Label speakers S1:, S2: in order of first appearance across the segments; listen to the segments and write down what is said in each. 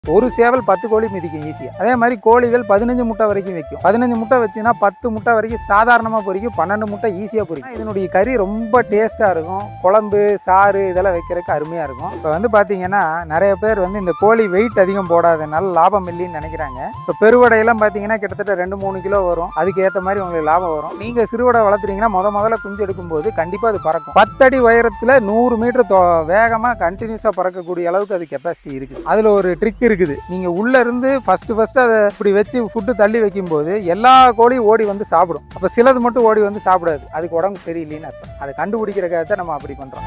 S1: ஒரு சேவல் பத்து கோழி மிதிக்கும் ஈஸியாக அதே மாதிரி கோழிகள் பதினஞ்சு முட்டை வரைக்கும் வைக்கும் பதினஞ்சு முட்டை வச்சுன்னா பத்து முட்டை வரைக்கும் சாதாரணமாக பொரிக்கும் பன்னெண்டு முட்டை ஈஸியாக பொரிக்கும் இதனுடைய கறி ரொம்ப டேஸ்ட்டாக இருக்கும் குழம்பு சாறு இதெல்லாம் வைக்கிறதுக்கு அருமையாக இருக்கும் இப்போ வந்து பார்த்தீங்கன்னா நிறைய பேர் வந்து இந்த கோழி வெயிட் அதிகம் போடாதனால லாபம் இல்லைன்னு நினைக்கிறாங்க இப்போ பெருவடையெல்லாம் பார்த்தீங்கன்னா கிட்டத்தட்ட ரெண்டு மூணு கிலோ வரும் அதுக்கு ஏற்ற மாதிரி உங்களுக்கு லாபம் வரும் நீங்கள் சிறுவடை வளர்த்துறீங்கன்னா முத முதல்ல குஞ்சு எடுக்கும்போது கண்டிப்பாக அது பறக்கும் பத்தடி உயரத்தில் நூறு மீட்டர் வேகமாக கண்டினியூஸாக பறக்கக்கூடிய அளவுக்கு அது கெப்பாசிட்டி இருக்குது அதில் ஒரு ட்ரிக் இருக்குது நீங்கள் உள்ளே இருந்து ஃபஸ்ட்டு ஃபஸ்ட்டு அதை இப்படி வச்சு ஃபுட்டு தள்ளி வைக்கும்போது எல்லா கோழியும் ஓடி வந்து சாப்பிடும் அப்போ சிலது மட்டும் ஓடி வந்து சாப்பிடாது அதுக்கு உடம்பு தெரியலன்னு அர்த்தம் அதை கண்டுபிடிக்கிறக்காக தான் நம்ம அப்படி பண்ணுறோம்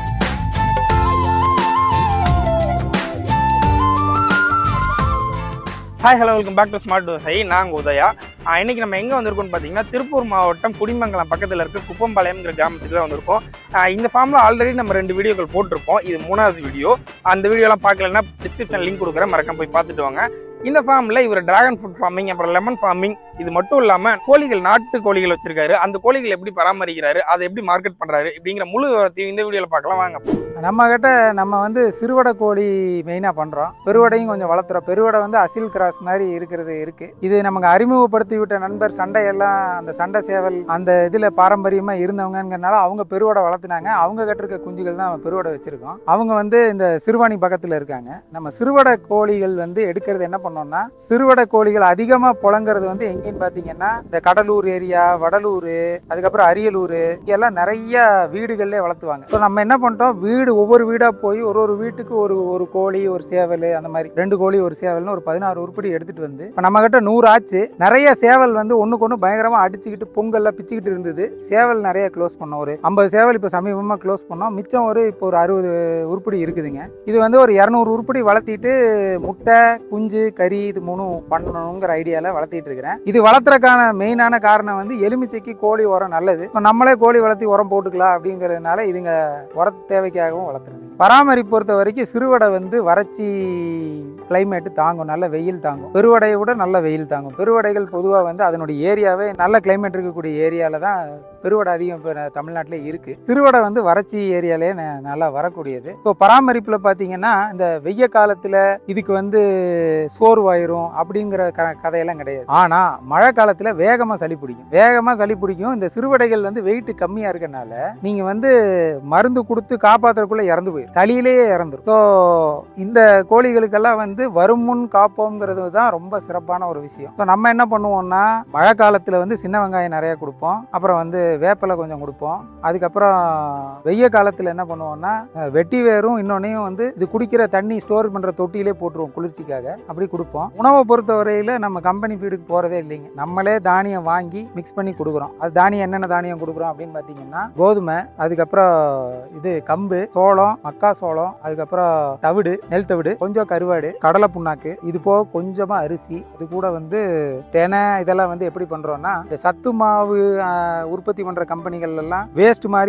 S2: hi hello welcome back to smart dosa நாங்கள் உதயா ஆஹ் இன்னைக்கு நம்ம எங்கே வந்திருக்கோம்னு பார்த்தீங்கன்னா திருப்பூர் மாவட்டம் குடிமங்கலம் பக்கத்தில் இருக்க குப்பம்பாளையம்ங்கிற கிராமத்துக்கு தான் வந்திருக்கோம் ஆஹ் இந்த ஃபார்மில் ஆல்ரெடி நம்ம ரெண்டு வீடியோக்கள் போட்டிருக்கோம் இது மூணாவது வீடியோ அந்த வீடியோலாம் பார்க்கலன்னா டிஸ்கிரிப்ஷன் லிங்க் கொடுக்குறேன் மறக்காம போய் பார்த்துட்டு வாங்க இந்த ஃபார்மில் இவர் டிராகன் ஃபுட் ஃபார்மிங் அப்புறம் லெமன் ஃபார்மிங் இது மட்டும் இல்லாமல் கோழிகள் நாட்டு கோழிகள் வச்சிருக்காரு அந்த கோழிகள் எப்படி பராமரிக்கிறாரு அதை எப்படி மார்க்கெட் பண்ணுறாரு இப்படிங்கிற முழு விவரத்தையும் இந்த வீடியோவில் பார்க்கலாம் வாங்க
S1: நம்ம கிட்ட நம்ம வந்து சிறுவடை கோழி மெயினாக பண்ணுறோம் பெருவடையும் கொஞ்சம் வளர்த்துறோம் பெருவடை வந்து அசில் கிராஸ் மாதிரி இருக்கிறது இருக்குது இது நமக்கு அறிமுகப்படுத்தி விட்ட நண்பர் சண்டையெல்லாம் அந்த சண்டை சேவல் அந்த இதில் பாரம்பரியமாக இருந்தவங்கங்கிறனால அவங்க பெருவடை வளர்த்துனாங்க அவங்க கட்டிருக்க குஞ்சுகள் தான் நம்ம பெருவடை வச்சுருக்கோம் அவங்க வந்து இந்த சிறுவாணி பக்கத்தில் இருக்காங்க நம்ம சிறுவடை கோழிகள் வந்து எடுக்கிறது என்ன பண்ணோம்னா சிறுவடை கோழிகள் அதிகமாக புழங்குறது வந்து எங்கேன்னு பார்த்தீங்கன்னா இந்த கடலூர் ஏரியா வடலூர் அதுக்கப்புறம் அரியலூர் இங்கெல்லாம் நிறைய வீடுகள்லேயே வளர்த்துவாங்க ஸோ நம்ம என்ன பண்ணிட்டோம் வீடு ஒவ்வொரு வீடாக போய் ஒரு ஒரு வீட்டுக்கு ஒரு ஒரு கோழி ஒரு சேவல் அந்த மாதிரி ரெண்டு கோழி ஒரு சேவல்னு ஒரு பதினாறு உருப்படி எடுத்துட்டு வந்து இப்போ நம்ம கிட்ட நூறு ஆச்சு நிறைய சேவல் வந்து ஒன்றுக்கு ஒன்று பயங்கரமாக அடிச்சுக்கிட்டு பொங்கல்ல பிச்சுக்கிட்டு இருந்தது சேவல் நிறைய க்ளோஸ் பண்ணோம் ஒரு ஐம்பது சேவல் இப்போ சமீபமாக க்ளோஸ் பண்ணோம் மிச்சம் ஒரு இப்போ ஒரு அறுபது உருப்படி இருக்குதுங்க இது வந்து ஒரு இரநூறு உருப்படி வளர்த்திட்டு முட்டை குஞ்சு கறி இது மூணும் பண்ணணுங்கிற ஐடியாவில் வளர்த்திட்டு இருக்கிறேன் இது வளர்த்துறதுக்கான மெயினான காரணம் வந்து எலுமிச்சைக்கு கோழி உரம் நல்லது இப்போ நம்மளே கோழி வளர்த்தி உரம் போட்டுக்கலாம் அப்படிங்கிறதுனால இதுங்க உர தேவைக்காகவும் வளர்த்துறேன் பராமரிப்பு பொறுத்த வரைக்கும் சிறுவடை வந்து வறட்சி கிளைமேட்டு தாங்கும் நல்ல வெயில் தாங்கும் பெருவடையை விட நல்ல வெயில் தாங்கும் பெருவடைகள் பொதுவாக வந்து அதனுடைய ஏரியாவே நல்ல கிளைமேட் இருக்கக்கூடிய ஏரியாவில் தான் பெருவடை அதிகம் இப்போ தமிழ்நாட்டிலே இருக்குது சிறுவடை வந்து வறட்சி ஏரியாலே ந- நல்லா வரக்கூடியது இப்போ பராமரிப்பில் பார்த்தீங்கன்னா இந்த வெய்ய காலத்தில் இதுக்கு வந்து சோர்வாயிரும் அப்படிங்கிற க கதையெல்லாம் கிடையாது ஆனால் மழை காலத்தில் வேகமாக சளி பிடிக்கும் வேகமாக சளி பிடிக்கும் இந்த சிறுவடைகள் வந்து வெயிட் கம்மியாக இருக்கனால நீங்கள் வந்து மருந்து கொடுத்து காப்பாற்றுறதுக்குள்ளே இறந்து போயிடும் சளியிலேயே இறந்துரும் ஸோ இந்த கோழிகளுக்கெல்லாம் வந்து வருமுன் காப்போங்கிறது தான் ரொம்ப சிறப்பான ஒரு விஷயம் ஸோ நம்ம என்ன பண்ணுவோம்னா மழை காலத்தில் வந்து சின்ன வெங்காயம் நிறைய கொடுப்போம் அப்புறம் வந்து வேப்பிலை கொஞ்சம் கொடுப்போம் அதுக்கப்புறம் வெய்ய காலத்தில் என்ன பண்ணுவோம்னா அஹ், வெட்டி வேரும் இன்னொன்னையும் வந்து இது குடிக்கிற தண்ணி ஸ்டோர் பண்ணுற தொட்டியிலே போட்டுருவோம் குளிர்ச்சிக்காக அப்படி கொடுப்போம் உணவை பொறுத்தவரையில் நம்ம கம்பெனி ஃபீடுக்கு போகிறதே இல்லைங்க நம்மளே தானியம் வாங்கி மிக்ஸ் பண்ணி கொடுக்குறோம் அது தானியம் என்னென்ன தானியம் கொடுக்குறோம் அப்படின்னு பார்த்தீங்கன்னா கோதுமை அதுக்கப்புறம் இது கம்பு சோளம் மக்கா சோளம் அதுக்கப்புறம் தவிடு நெல் தவிடு கொஞ்சம் கருவாடு கடலை புண்ணாக்கு இது போக கொஞ்சமாக அரிசி இது கூட வந்து தெனை இதெல்லாம் வந்து எப்படி பண்ணுறோம்னா இந்த சத்து மாவு ஆஹ், உற்பத்தி பண்ணுற கம்பெனிகள் எல்லாம் வேஸ்ட் மாதிரி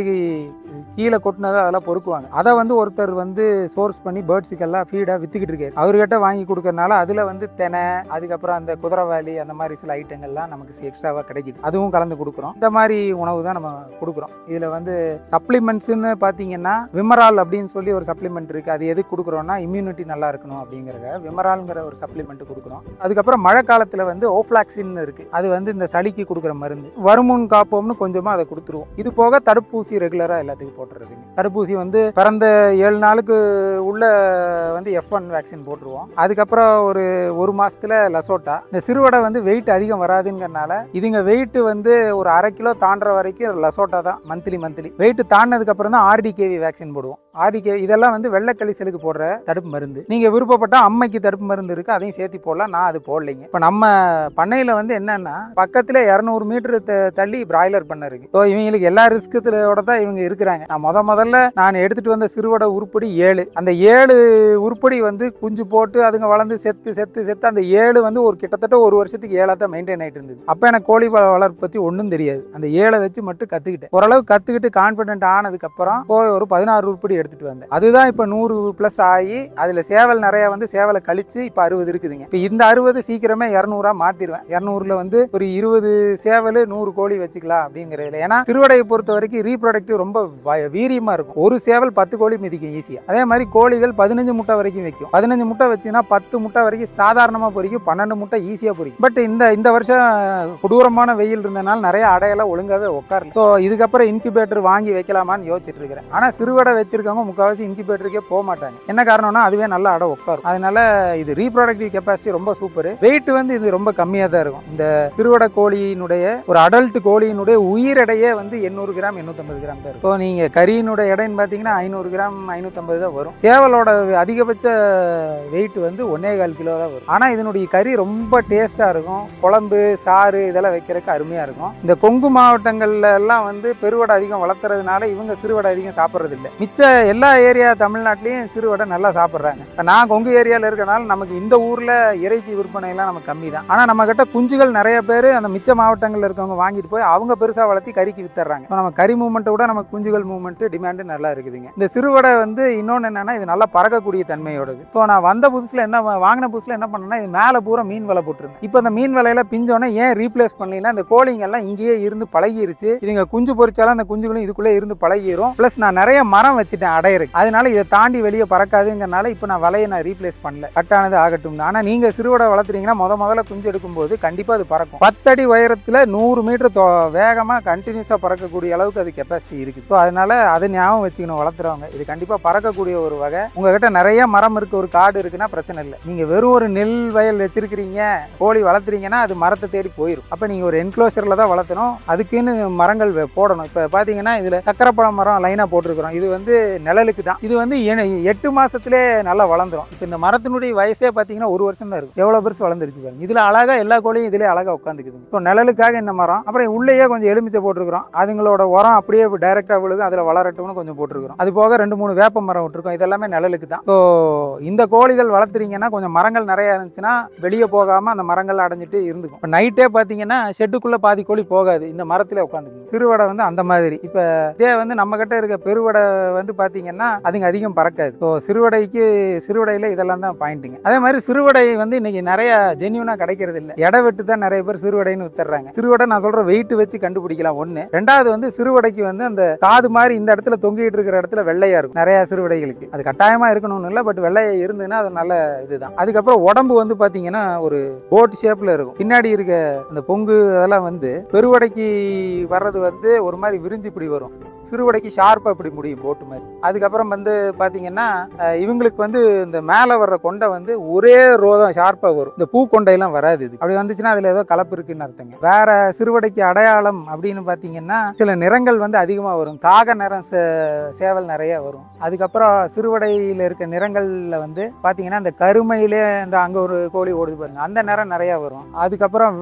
S1: கீழே கொட்டினதை அதெல்லாம் பொறுக்குவாங்க அதை வந்து ஒருத்தர் வந்து சோர்ஸ் பண்ணி பேர்ட்ஸுக்கெல்லாம் ஃபீடாக வித்துக்கிட்டு இருக்காரு அவர்கிட்ட வாங்கி கொடுக்கறனால அதில் வந்து தெனை அதுக்கப்புறம் அந்த குதிரைவாலி அந்த மாதிரி சில ஐட்டங்கள்லாம் நமக்கு எக்ஸ்ட்ராவாக கிடைக்குது அதுவும் கலந்து கொடுக்குறோம் இந்த மாதிரி உணவு தான் நம்ம கொடுக்குறோம் இதில் வந்து சப்ளிமெண்ட்ஸ்னு பார்த்தீங்கன்னா விமரால் அப்படின்னு சொல்லி ஒரு சப்ளிமெண்ட் இருக்குது அது எதுக்கு கொடுக்குறோம்னா இம்யூனிட்டி நல்லா இருக்கணும் அப்படிங்கிறத விமரால்ங்கிற ஒரு சப்ளிமெண்ட் கொடுக்குறோம் அதுக்கப்புறம் மழை காலத்தில் வந்து ஓஃப்ளாக்சின் இருக்குது அது வந்து இந்த சளிக்கு கொடுக்குற மருந்து வருமுன் காப்போம்னு கொஞ்சமாக அதை கொடுத்துருவோம் இது போக தடுப்பூசி ரெகுலராக எல்லாத்துக்கும் போட்டுறதுங்க தடுப்பூசி வந்து பிறந்த ஏழு நாளுக்கு உள்ள வந்து எஃப் ஒன் வேக்சின் போட்டுருவோம் அதுக்கப்புறம் ஒரு ஒரு மாசத்துல லசோட்டா இந்த சிறுவடை வந்து வெயிட் அதிகம் வராதுங்கிறனால இதுங்க வெயிட் வந்து ஒரு அரை கிலோ தாண்டுற வரைக்கும் லசோட்டா தான் மந்த்லி மந்த்லி வெயிட் தாண்டினதுக்கு அப்புறம் தான் ஆர்டிகேவி வேக்சின் போடுவோம் ஆர்டிகே இதெல்லாம் வந்து வெள்ளை கழிசலுக்கு போடுற தடுப்பு மருந்து நீங்க விருப்பப்பட்டா அம்மைக்கு தடுப்பு மருந்து இருக்கு அதையும் சேர்த்து போடலாம் நான் அது போடலைங்க இப்போ நம்ம பண்ணையில வந்து என்னன்னா பக்கத்துல இரநூறு மீட்டர் தள்ளி பிராய்லர் பண்ண இருக்கு ஸோ இவங்களுக்கு எல்லா ரிஸ்கத்தோட தான் இவங்க இருக்கிறாங்க நான் முத முதல்ல நான் எடுத்துட்டு வந்த சிறுவடை உருப்படி ஏழு அந்த ஏழு உருப்படி வந்து குஞ்சு போட்டு அதுங்க வளர்ந்து செத்து செத்து செத்து அந்த ஏழு வந்து ஒரு கிட்டத்தட்ட ஒரு வருஷத்துக்கு ஏழா தான் மெயின்டைன் ஆயிட்டு இருந்தது அப்போ எனக்கு கோழி வள- வளர்ப்பு பத்தி ஒன்றும் தெரியாது அந்த ஏழை வச்சு மட்டும் கத்துக்கிட்டேன் ஓரளவு கத்துக்கிட்டு கான்ஃபிடென்ட் ஆனதுக்கு அப்புறம் போய் ஒரு பதினாறு உருப்படி எடுத்துட்டு வந்தேன் அதுதான் இப்போ நூறு ப்ளஸ் ஆகி அதுல சேவல் நிறைய வந்து சேவலை கழிச்சு இப்போ அறுபது இருக்குதுங்க இப்போ இந்த அறுபது சீக்கிரமே இரநூறா மாத்திருவேன் இரநூறுல வந்து ஒரு இருபது சேவல் நூறு கோழி வச்சுக்கலாம் அப்படிங்கிற அப்படிங்கிறதுல ஏன்னா சிறுவடையை பொறுத்த வரைக்கும் ரீப்ரொடக்டிவ் ரொம்ப வ- வீரியமா இருக்கும் ஒரு சேவல் பத்து கோழி மிதிக்கும் ஈஸியா அதே மாதிரி கோழிகள் பதினஞ்சு முட்டை வரைக்கும் வைக்கும் பதினஞ்சு முட்டை வச்சுன்னா பத்து முட்டை வரைக்கும் சாதாரணமா பொரிக்கும் பன்னெண்டு முட்டை ஈஸியா பொரிக்கும் பட் இந்த இந்த வருஷம் கொடூரமான வெயில் இருந்தனால நிறைய அடையெல்லாம் ஒழுங்காவே உட்காரல ஸோ இதுக்கப்புறம் இன்குபேட்டர் வாங்கி வைக்கலாமான்னு யோசிச்சுட்டு இருக்கிறேன் ஆனா சிறுவடை வச்சிருக்கவங்க முக்கால்வாசி இன்குபேட்டருக்கே போக மாட்டாங்க என்ன காரணம்னா அதுவே நல்ல அடை உட்காரும் அதனால இது ரீப்ரொடக்டிவ் கெப்பாசிட்டி ரொம்ப சூப்பர் வெயிட் வந்து இது ரொம்ப கம்மியாக தான் இருக்கும் இந்த சிறுவடை கோழியினுடைய ஒரு அடல்ட் கோழியினுடைய உயிர் எடையே வந்து எண்ணூறு கிராம் எண்ணூற்றம்பது கிராம் தான் இருக்கும் ஸோ நீங்கள் கறியினுடைய எடைன்னு பார்த்தீங்கன்னா ஐநூறு கிராம் ஐநூற்றம்பது தான் வரும் சேவலோட அதிகபட்ச வெயிட் வந்து ஒன்னே கால் கிலோ தான் வரும் ஆனால் இதனுடைய கறி ரொம்ப டேஸ்ட்டாக இருக்கும் குழம்பு சாறு இதெல்லாம் வைக்கிறதுக்கு அருமையாக இருக்கும் இந்த கொங்கு மாவட்டங்கள்ல எல்லாம் வந்து பெருவடை அதிகம் வளர்த்துறதுனால இவங்க சிறுவடை அதிகம் சாப்பிட்றது இல்லை மிச்ச எல்லா ஏரியா தமிழ்நாட்டிலையும் சிறுவடை நல்லா சாப்பிட்றாங்க இப்போ நான் கொங்கு ஏரியாவில் இருக்கனால நமக்கு இந்த ஊரில் இறைச்சி விற்பனைலாம் நமக்கு கம்மி தான் ஆனால் நம்ம கிட்ட குஞ்சுகள் நிறைய பேர் அந்த மிச்ச மாவட்டங்களில் இருக்கவங்க வாங்கிட்டு போய் அவங்க பெருசாக வளர்த்தி கறிக்கு வித்துறாங்க இப்போ நம்ம கறி மூமெண்ட்டை விட நம்ம குஞ்சுகள் மூமெண்ட் டிமாண்டு நல்லா இருக்குதுங்க இந்த சிறுவடை வந்து இன்னொன்று என்னன்னா இது நல்லா பறக்கக்கூடிய தன்மையோடது ஸோ நான் வந்த புதுசில் என்ன வா- வாங்கின புதுசில் என்ன பண்ணேன்னா இது மேலே பூரா மீன் வலை போட்டிருந்தேன் இப்போ அந்த மீன் வலையில பிஞ்சோன்னே ஏன் ரீப்ளேஸ் பண்ணலைன்னா இந்த கோழிங்க எல்லாம் இங்கேயே இருந்து பழகிருச்சு இதுங்க குஞ்சு பொரிச்சாலும் அந்த குஞ்சுகளும் இதுக்குள்ளே இருந்து பழகிரும் ப்ளஸ் நான் நிறைய மரம் வச்சுட்டேன் அடையிறக்கு அதனால இதை தாண்டி வெளியே பறக்காதுங்கிறனால இப்போ நான் வலையை நான் ரீப்ளேஸ் பண்ணல கட்டானது ஆகட்டும் ஆனால் நீங்கள் சிறுவடை வளர்த்துறீங்கன்னா முத முதல்ல குஞ்சு எடுக்கும்போது கண்டிப்பாக அது பறக்கும் பத்தடி உயரத்தில் நூறு மீட்டர் வேகமாக கண்டினியூஸாக பறக்கக்கூடிய அளவுக்கு அது கெப்பாசிட்டி இருக்குது ஸோ அதனால அதை ஞாபகம் வச்சுக்கணும் வளர்த்துறவங்க இது கண்டிப்பாக பறக்கக்கூடிய ஒரு வகை உங்ககிட்ட நிறைய மரம் இருக்கு ஒரு காடு இருக்குன்னா பிரச்சனை இல்லை நீங்கள் வெறும் ஒரு நெல் வயல் வச்சிருக்கிறீங்க கோழி வளர்த்துறீங்கன்னா அது மரத்தை தேடி போயிடும் அப்போ நீங்கள் ஒரு என்க்ளோசரில் தான் வளர்த்தணும் அதுக்குன்னு மரங்கள் வெ- போடணும் இப்போ பார்த்தீங்கன்னா இதில் சக்கரைப்பழம் மரம் லைனாக போட்டிருக்கிறோம் இது வந்து நிழலுக்கு தான் இது வந்து என- எட்டு மாசத்திலே நல்லா வளர்ந்துரும் இப்போ இந்த மரத்தினுடைய வயசே பார்த்தீங்கன்னா ஒரு வருஷம் தான் இருக்கும் எவ்வளோ பெருசு வளர்ந்துருச்சு பாருங்க இதில் அழகாக எல்லா கோழியும் இதிலே அழகாக உட்காந்துக்குது ஸோ நிழலுக்காக இந்த மரம் அப்புறம் உள்ளேயே கொஞ்சம் எலுமிச்சை போட்டிருக்கிறோம் அதுங்களோட உரம் அப்படியே டைரெக்டாக விழுகும் அதில் வளரட்டும்னு கொஞ்சம் போட்டிருக்கிறோம் அது போக ரெண்டு மூணு வேப்ப மரம் விட்டுருக்கோம் இதெல்லாமே நிழலுக்கு தான் ஸோ இந்த கோழிகள் வளர்த்துறீங்கன்னா கொஞ்சம் மரங்கள் நிறைய இருந்துச்சுன்னா வெளியே போகாமல் அந்த மரங்கள் அடைஞ்சிட்டு இருந்துக்கும் இப்போ நைட்டே பார்த்தீங்கன்னா ஷெட்டுக்குள்ளே பாதி கோழி போகாது இந்த மரத்திலே உட்காந்துக்கும் சிறுவடை வந்து அந்த மாதிரி இப்போ இதே வந்து நம்ம கிட்ட இருக்க பெருவடை வந்து பார்த்தீங்கன்னா அதுங்க அதிகம் பறக்காது ஸோ சிறுவடைக்கு சிறுவடையில் இதெல்லாம் தான் பாயிண்ட்டுங்க அதே மாதிரி சிறுவடை வந்து இன்னைக்கு நிறைய ஜென்யூனாக கிடைக்கிறது இல்லை எடை வெட்டு தான் நிறைய பேர் சிறுவடைன்னு வித்துறாங்க சிறுவடை நான் சொல்ற வெயிட் வச்சு கண்டுபிடிக்கலாம் ஒன்று ரெண்டாவது வந்து சிறுவடைக்கு வந்து அந்த காது மாதிரி இந்த இடத்துல தொங்கிட்டு இருக்கிற இடத்துல வெள்ளையா இருக்கும் நிறைய சிறுவடைகளுக்கு அது கட்டாயமா இருக்கணும்னு இல்லை பட் வெள்ளையா இருந்ததுன்னா அது நல்ல இதுதான் அதுக்கப்புறம் உடம்பு வந்து பார்த்தீங்கன்னா ஒரு போட் ஷேப்ல இருக்கும் பின்னாடி இருக்க அந்த பொங்கு அதெல்லாம் வந்து பெருவடைக்கு வர்றது வந்து ஒரு மாதிரி விரிஞ்சு இப்படி வரும் சிறுவடைக்கு ஷார்ப்பாக இப்படி முடியும் போட்டு மாதிரி அதுக்கப்புறம் வந்து பார்த்தீங்கன்னா அஹ், இவங்களுக்கு வந்து இந்த மேலே வர்ற கொண்டை வந்து ஒரே ரோ தான் ஷார்ப்பாக வரும் இந்த பூ கொண்டையெல்லாம் வராது இது அப்படி வந்துச்சுன்னா அதில் ஏதோ கலப்பு இருக்குன்னு அர்த்தங்க வேற சிறுவடைக்கு அடையாளம் அப்படின்னு பார்த்தீங்கன்னா சில நிறங்கள் வந்து அதிகமாக வரும் காக நிறம் சே- சேவல் நிறைய வரும் அதுக்கப்புறம் சிறுவடையில் இருக்க நிறங்களில் வந்து பார்த்தீங்கன்னா இந்த கருமையிலே இந்த அங்கே ஒரு கோழி ஓடுது பாருங்க அந்த நிறம் நிறைய வரும் அதுக்கப்புறம்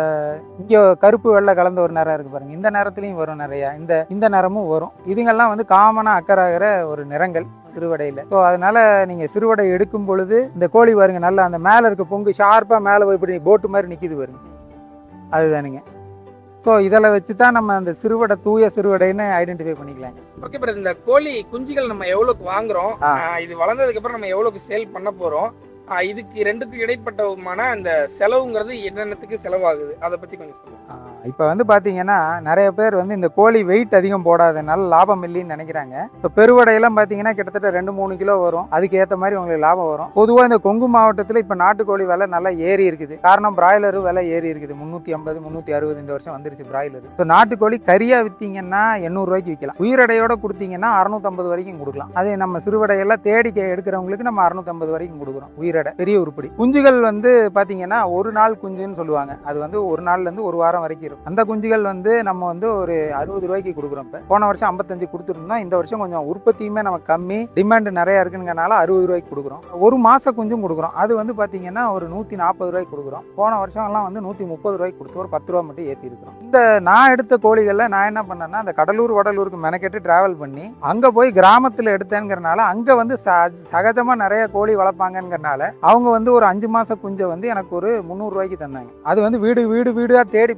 S1: இங்கே கருப்பு வெள்ளை கலந்த ஒரு நிறம் இருக்கு பாருங்க இந்த நிறத்துலையும் வரும் நிறைய இந்த இந்த நிறமும் வரும் இதுங்கெல்லாம் வந்து காமனாக அக்கறாகிற ஒரு நிறங்கள் சிறுவடையில் ஸோ அதனால நீங்கள் சிறுவடை எடுக்கும் பொழுது இந்த கோழி பாருங்க நல்லா அந்த மேலே இருக்க பொங்கு ஷார்ப்பாக மேலே போய் இப்படி போட்டு மாதிரி நிற்கிது பாருங்க அதுதானுங்க ஸோ இதில் வச்சு தான் நம்ம அந்த சிறுவடை தூய சிறுவடைன்னு ஐடென்டிஃபை பண்ணிக்கலாம்
S2: ஓகே பிரதர் இந்த கோழி குஞ்சுகள் நம்ம எவ்வளவுக்கு வாங்குறோம்
S1: ஆ.
S2: ஆ, இது வளர்ந்ததுக்கு அப்புறம் நம்ம எவ்வளவுக்கு சேல் பண்ண போறோம் ஆ, இதுக்கு ரெண்டுக்கும் இடைப்பட்டமான அந்த செலவுங்கிறது என்னென்னத்துக்கு செலவாகுது அதை பத்தி கொஞ்சம் சொல்லுங்க
S1: இப்போ வந்து பார்த்தீங்கன்னா நிறைய பேர் வந்து இந்த கோழி வெயிட் அதிகம் போடாதனால லாபம் இல்லைன்னு நினைக்கிறாங்க இப்போ பெருவடையெல்லாம் பார்த்தீங்கன்னா கிட்டத்தட்ட ரெண்டு மூணு கிலோ வரும் அதுக்கு ஏற்ற மாதிரி உங்களுக்கு லாபம் வரும் பொதுவாக இந்த கொங்கு மாவட்டத்தில் இப்போ நாட்டுக்கோழி விலை நல்லா ஏறி இருக்குது காரணம் பிராய்லர் விலை ஏறி இருக்குது முந்நூற்றி ஐம்பது முந்நூற்றி அறுபது இந்த வருஷம் வந்துருச்சு பிராய்லர் ஸோ நாட்டுக்கோழி கறியாக விற்றீங்கன்னா எண்ணூறுரூவாய்க்கு விற்கலாம் உயிரடையோட கொடுத்தீங்கன்னா அறுநூத்தம்பது வரைக்கும் கொடுக்கலாம் அதே நம்ம சிறுவடையெல்லாம் தேடி கே- எடுக்கிறவங்களுக்கு நம்ம அறுநூத்தம்பது வரைக்கும் கொடுக்குறோம் உயிரடை பெரிய உருப்படி குஞ்சுகள் வந்து பார்த்தீங்கன்னா ஒரு நாள் குஞ்சுன்னு சொல்லுவாங்க அது வந்து ஒரு நாள்லேருந்து ஒரு வாரம் வரைக்கும் இருக்கும் அந்த குஞ்சுகள் வந்து நம்ம வந்து ஒரு அறுபது ரூபாய்க்கு கொடுக்குறோம் இப்போ போன வருஷம் ஐம்பத்தஞ்சு கொடுத்துருந்தோம் இந்த வருஷம் கொஞ்சம் உற்பத்தியுமே நம்ம கம்மி டிமாண்ட் நிறைய இருக்குங்கிறனால அறுபது ரூபாய்க்கு கொடுக்குறோம் ஒரு மாச குஞ்சும் கொடுக்குறோம் அது வந்து பார்த்தீங்கன்னா ஒரு நூற்றி நாற்பது ரூபாய்க்கு கொடுக்குறோம் போன வருஷம்லாம் வந்து நூற்றி முப்பது ரூபாய்க்கு கொடுத்து ஒரு பத்து ரூபா மட்டும் ஏற்றி இருக்கிறோம் இந்த நான் எடுத்த கோழிகளில் நான் என்ன பண்ணேன்னா அந்த கடலூர் வடலூருக்கு மெனக்கெட்டு டிராவல் பண்ணி அங்கே போய் கிராமத்தில் எடுத்தேங்கிறனால அங்கே வந்து ச- சகஜமா நிறைய கோழி வளர்ப்பாங்கங்கிறனால அவங்க வந்து ஒரு அஞ்சு மாச குஞ்சை வந்து எனக்கு ஒரு முந்நூறு ரூபாய்க்கு தந்தாங்க அது வந்து வீடு வீடு வீடாக தேடி போய் எடுத்தேன்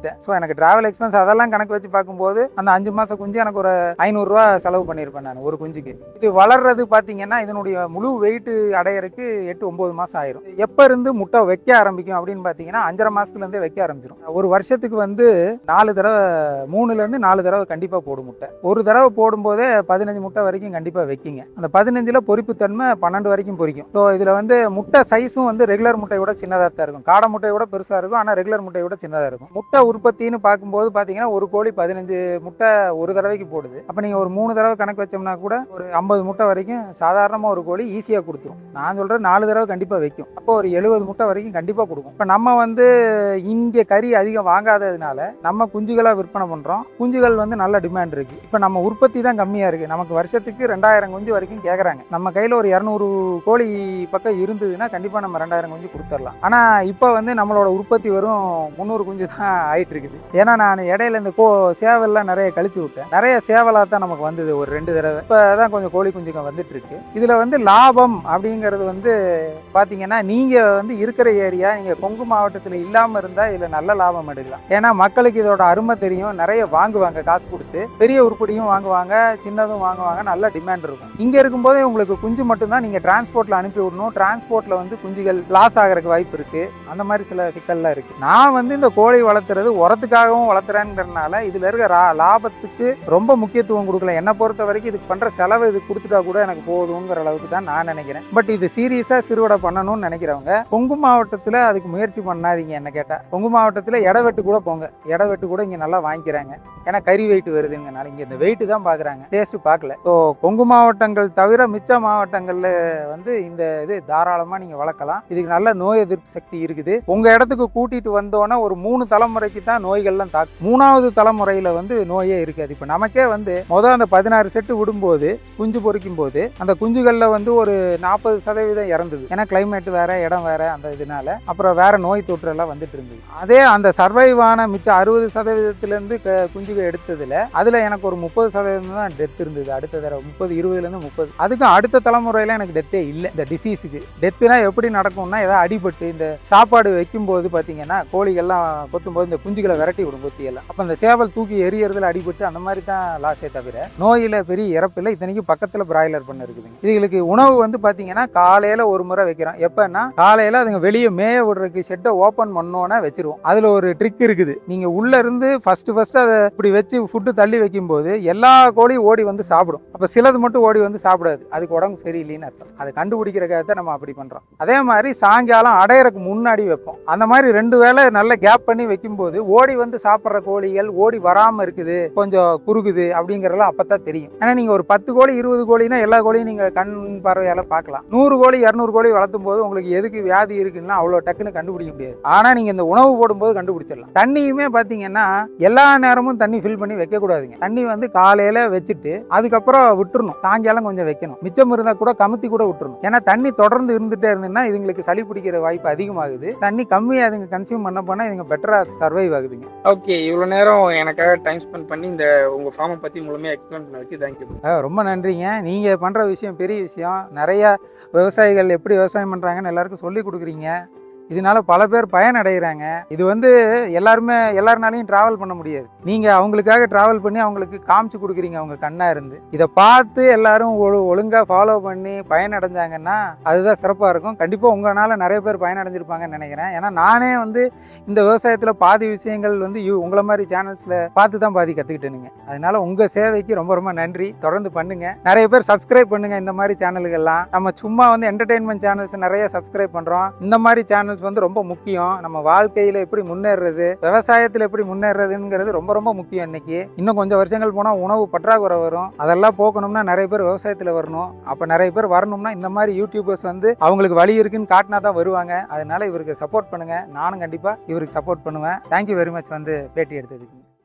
S1: வந்துட்டேன் ஸோ எனக்கு டிராவல் எக்ஸ்பென்ஸ் அதெல்லாம் கணக்கு வச்சு பார்க்கும்போது அந்த அஞ்சு மாதம் குஞ்சு எனக்கு ஒரு ஐநூறுரூவா செலவு பண்ணியிருப்பேன் நான் ஒரு குஞ்சுக்கு இது வளர்றது பார்த்தீங்கன்னா இதனுடைய முழு வெயிட் அடையறதுக்கு எட்டு ஒம்பது மாதம் ஆயிரும் எப்போ இருந்து முட்டை வைக்க ஆரம்பிக்கும் அப்படின்னு பார்த்தீங்கன்னா அஞ்சரை மாதத்துலேருந்தே வைக்க ஆரம்பிச்சிடும் ஒரு வருஷத்துக்கு வந்து நாலு தடவை மூணுலேருந்து நாலு தடவை கண்டிப்பாக போடும் முட்டை ஒரு தடவை போடும்போதே பதினஞ்சு முட்டை வரைக்கும் கண்டிப்பாக வைக்கிங்க அந்த பதினஞ்சில் பொரிப்புத்தன்மை பன்னெண்டு வரைக்கும் பொரிக்கும் ஸோ இதில் வந்து முட்டை சைஸும் வந்து ரெகுலர் முட்டையை விட சின்னதாக தான் இருக்கும் காடை முட்டையை விட பெருசாக இருக்கும் ஆனால் ரெகுலர் முட்டையை விட சின்னதாக இருக்கும் முட்டை உற்பத்தின்னு பார்க்கும்போது பார்த்தீங்கன்னா ஒரு கோழி பதினஞ்சு முட்டை ஒரு தடவைக்கு போடுது அப்போ நீங்கள் ஒரு மூணு தடவை கணக்கு வச்சோம்னா கூட ஒரு ஐம்பது முட்டை வரைக்கும் சாதாரணமாக ஒரு கோழி ஈஸியாக கொடுத்துரும் நான் சொல்கிறேன் நாலு தடவை கண்டிப்பாக வைக்கும் அப்போ ஒரு எழுபது முட்டை வரைக்கும் கண்டிப்பாக கொடுக்கும் இப்போ நம்ம வந்து இங்கே கறி அதிகம் வாங்காததுனால நம்ம குஞ்சுகளாக விற்பனை பண்ணுறோம் குஞ்சுகள் வந்து நல்ல டிமாண்ட் இருக்குது இப்போ நம்ம உற்பத்தி தான் கம்மியாக இருக்குது நமக்கு வருஷத்துக்கு ரெண்டாயிரம் குஞ்சு வரைக்கும் கேட்குறாங்க நம்ம கையில் ஒரு இரநூறு கோழி பக்கம் இருந்ததுன்னா கண்டிப்பாக நம்ம ரெண்டாயிரம் குஞ்சு கொடுத்துடலாம் ஆனால் இப்போ வந்து நம்மளோட உற்பத்தி வெறும் முந்நூறு குஞ்சு தான் ஆயிட்டு இருக்குது ஏன்னா நான் இடையில இந்த கோ சேவல்லாம் நிறைய கழிச்சு விட்டேன் நிறைய சேவலாக தான் நமக்கு வந்தது ஒரு ரெண்டு தடவை இப்போ தான் கொஞ்சம் கோழி குஞ்சுங்க வந்துட்டு இருக்கு இதில் வந்து லாபம் அப்படிங்கிறது வந்து பார்த்தீங்கன்னா நீங்கள் வந்து இருக்கிற ஏரியா நீங்கள் கொங்கு மாவட்டத்தில் இல்லாமல் இருந்தால் இதில் நல்ல லாபம் எடுக்கலாம் ஏன்னா மக்களுக்கு இதோட அருமை தெரியும் நிறைய வாங்குவாங்க காசு கொடுத்து பெரிய உருப்படியும் வாங்குவாங்க சின்னதும் வாங்குவாங்க நல்ல டிமாண்ட் இருக்கும் இங்கே இருக்கும்போதே உங்களுக்கு குஞ்சு மட்டும்தான் நீங்கள் டிரான்ஸ்போர்ட்டில் அனுப்பி விடணும் டிரான்ஸ்போர்ட்டில் வந்து குஞ்சுகள் லாஸ் ஆகிறதுக்கு வாய்ப்பு இருக்குது அந்த மாதிரி சில சிக்கல்லாம் இருக்குது நான் வந்து இந்த கோழி வளர்த்துறது உரத்துக்காகவும் வளர்த்துறேங்கிறதுனால இதில் இருக்க ரா லாபத்துக்கு ரொம்ப முக்கியத்துவம் கொடுக்கல என்னை பொறுத்த வரைக்கும் இதுக்கு பண்ணுற செலவு இது கொடுத்துட்டா கூட எனக்கு போதுங்கிற அளவுக்கு தான் நான் நினைக்கிறேன் பட் இது சீரியஸாக சிறுவடை பண்ணணும்னு நினைக்கிறவங்க கொங்கு மாவட்டத்தில் அதுக்கு முயற்சி பண்ணாதீங்க என்ன கேட்டால் கொங்கு மாவட்டத்தில் இடவெட்டு கூட போங்க இடவெட்டு கூட இங்கே நல்லா வாங்கிக்கிறாங்க ஏன்னா கறி வெயிட் வருதுங்கனால இங்கே இந்த வெயிட் தான் பார்க்குறாங்க டேஸ்ட் பார்க்கல ஸோ கொங்கு மாவட்டங்கள் தவிர மிச்ச மாவட்டங்களில் வந்து இந்த இது தாராளமாக நீங்கள் வளர்க்கலாம் இதுக்கு நல்ல நோய் எதிர்ப்பு சக்தி இருக்குது உங்கள் இடத்துக்கு கூட்டிகிட்டு வந்தோன்னே ஒரு மூணு தலைமுறைக்கு தான் நோய்கள்லாம் தாக்கும் மூணாவது தலைமுறையில் வந்து நோயே இருக்காது இப்போ நமக்கே வந்து மொதல் அந்த பதினாறு செட்டு விடும்போது குஞ்சு பொறிக்கும் போது அந்த குஞ்சுகளில் வந்து ஒரு நாற்பது சதவீதம் இறந்தது ஏன்னா கிளைமேட் வேற இடம் வேற அந்த இதனால அப்புறம் வேற நோய் தொற்று எல்லாம் வந்துட்டு இருந்தது அதே அந்த சர்வைவ் ஆன மிச்சம் அறுபது சதவீதத்திலேருந்து குஞ்சுகள் எடுத்ததுல அதில் எனக்கு ஒரு முப்பது சதவீதம் தான் டெத் இருந்தது அடுத்த தடவை முப்பது இருபதுலேருந்து முப்பது அதுக்கும் அடுத்த தலைமுறையில் எனக்கு டெத்தே இல்லை இந்த டிசீஸுக்கு டெத்துனா எப்படி நடக்கும்னா ஏதாவது அடிபட்டு இந்த சாப்பாடு வைக்கும்போது பார்த்தீங்கன்னா கோழிகள்லாம் கொத்தும்போது இந்த குஞ்சுகளை விரட்டி விடும் கொத்தியெல்லாம் அப்போ அந்த சேவல் தூக்கி எரியறதுல அடிபட்டு அந்த மாதிரி தான் லாஸே தவிர நோயில் பெரிய இறப்பில்லை இத்தனைக்கும் பக்கத்தில் பிராய்லர் பண்ண இருக்குதுங்க இதுகளுக்கு உணவு வந்து பார்த்தீங்கன்னா காலையில் ஒரு முறை வைக்கிறோம் எப்போன்னா காலையில் அதுங்க வெளியே மேய விடுறதுக்கு ஷெட்டை ஓப்பன் பண்ணோன்னே வச்சிருவோம் அதில் ஒரு ட்ரிக் இருக்குது நீங்கள் உள்ளே இருந்து ஃபஸ்ட்டு ஃபஸ்ட்டு அதை இப்படி வச்சு ஃபுட்டு தள்ளி வைக்கும்போது எல்லா கோழியும் ஓடி வந்து சாப்பிடும் அப்போ சிலது மட்டும் ஓடி வந்து சாப்பிடாது அதுக்கு உடம்பு சரியில்லைன்னு அர்த்தம் அதை கண்டுபிடிக்கிறக்காக தான் நம்ம அப்படி பண்ணுறோம் அதே மாதிரி சாயங்காலம் அடையறக்கு முன்னாடி வைப்போம் அந்த மாதிரி ரெண்டு வேளை நல்ல கேப் பண்ணி வைக்கும்போது ஓடி வந்து சாப்பிட்ற கோழிகள் ஓடி வராமல் இருக்குது கொஞ்சம் குறுகுது அப்படிங்கிறதெல்லாம் அப்போ தான் தெரியும் ஏன்னா நீங்கள் ஒரு பத்து கோழி இருபது கோழினா எல்லா கோழியும் நீங்கள் கண் பார்வையால் பார்க்கலாம் நூறு கோழி இரநூறு கோழி வளர்த்தும் போது உங்களுக்கு எதுக்கு வியாதி இருக்குன்னா அவ்வளோ டக்குன்னு கண்டுபிடிக்க முடியாது ஆனால் நீங்கள் இந்த உணவு போடும்போது கண்டுபிடிச்சிடலாம் தண்ணியுமே பார்த்தீங்கன்னா எல்லா நேரமும் தண்ணி ஃபில் பண்ணி வைக்கக்கூடாதுங்க தண்ணி வந்து காலையில் வச்சுட்டு அதுக்கப்புறம் விட்டுறணும் சாயங்காலம் கொஞ்சம் வைக்கணும் மிச்சம் இருந்தால் கூட கமுத்தி கூட விட்டுறணும் ஏன்னா தண்ணி தொடர்ந்து இருந்துகிட்டே இருந்ததுன்னா இதுங்களுக்கு சளி பிடிக்கிற வாய்ப்பு அதிகமாகுது தண்ணி கம்மியாக அதுங்க கன்சியூம் பண்ண போனால் இதுங்க பெட்டராக சர்வைவ் ஆகுதுங்க
S2: ஓகே இவ்வளோ நேரம் எனக்காக டைம் ஸ்பெண்ட் பண்ணி இந்த உங்கள் ஃபார்மை பற்றி முழுமையாக எக்ஸ்பிளைன் பண்ணதுக்கு தேங்க்யூ
S1: அஹ் ரொம்ப நன்றிங்க நீங்கள் பண்ணுற விஷயம் பெரிய விஷயம் நிறைய விவசாயிகள் எப்படி விவசாயம் பண்ணுறாங்கன்னு எல்லாருக்கும் சொல்லி கொடுக்குறீங்க இதனால பல பேர் பயனடைகிறாங்க இது வந்து எல்லாருமே எல்லாருனாலையும் டிராவல் பண்ண முடியாது நீங்கள் அவங்களுக்காக டிராவல் பண்ணி அவங்களுக்கு காமிச்சு கொடுக்குறீங்க அவங்க கண்ணாக இருந்து இதை பார்த்து எல்லாரும் ஒழு ஒழுங்காக ஃபாலோ பண்ணி பயனடைஞ்சாங்கன்னா அதுதான் சிறப்பாக இருக்கும் கண்டிப்பாக உங்களால் நிறைய பேர் பயனடைஞ்சிருப்பாங்கன்னு நினைக்கிறேன் ஏன்னா நானே வந்து இந்த விவசாயத்தில் பாதி விஷயங்கள் வந்து யூ உங்களை மாதிரி சேனல்ஸில் பார்த்து தான் பாதி கற்றுக்கிட்டேனுங்க அதனால உங்கள் சேவைக்கு ரொம்ப ரொம்ப நன்றி தொடர்ந்து பண்ணுங்க நிறைய பேர் சப்ஸ்கிரைப் பண்ணுங்க இந்த மாதிரி சேனல்கள்லாம் நம்ம சும்மா வந்து என்டர்டெயின்மெண்ட் சேனல்ஸ் நிறைய சப்ஸ்கிரைப் பண்ணுறோம் இந்த மாதிரி சேனல்ஸ் வந்து ரொம்ப முக்கியம் நம்ம வாழ்க்கையில் எப்படி முன்னேறுறது விவசாயத்தில் எப்படி முன்னேறதுங்கிறது ரொம்ப ரொம்ப முக்கியம் இன்னைக்கு இன்னும் கொஞ்சம் வருஷங்கள் போனால் உணவு பற்றாக்குறை வரும் அதெல்லாம் போக்கணும்னா நிறைய பேர் விவசாயத்தில் வரணும் அப்போ நிறைய பேர் வரணும்னா இந்த மாதிரி யூடியூபர்ஸ் வந்து அவங்களுக்கு வழி இருக்குன்னு காட்டினா தான் வருவாங்க அதனால இவருக்கு சப்போர்ட் பண்ணுங்க நானும் கண்டிப்பாக இவருக்கு சப்போர்ட் பண்ணுவேன் தேங்க்யூ வெரி மச் வந்து பேட்டி எடுத்ததுக்கு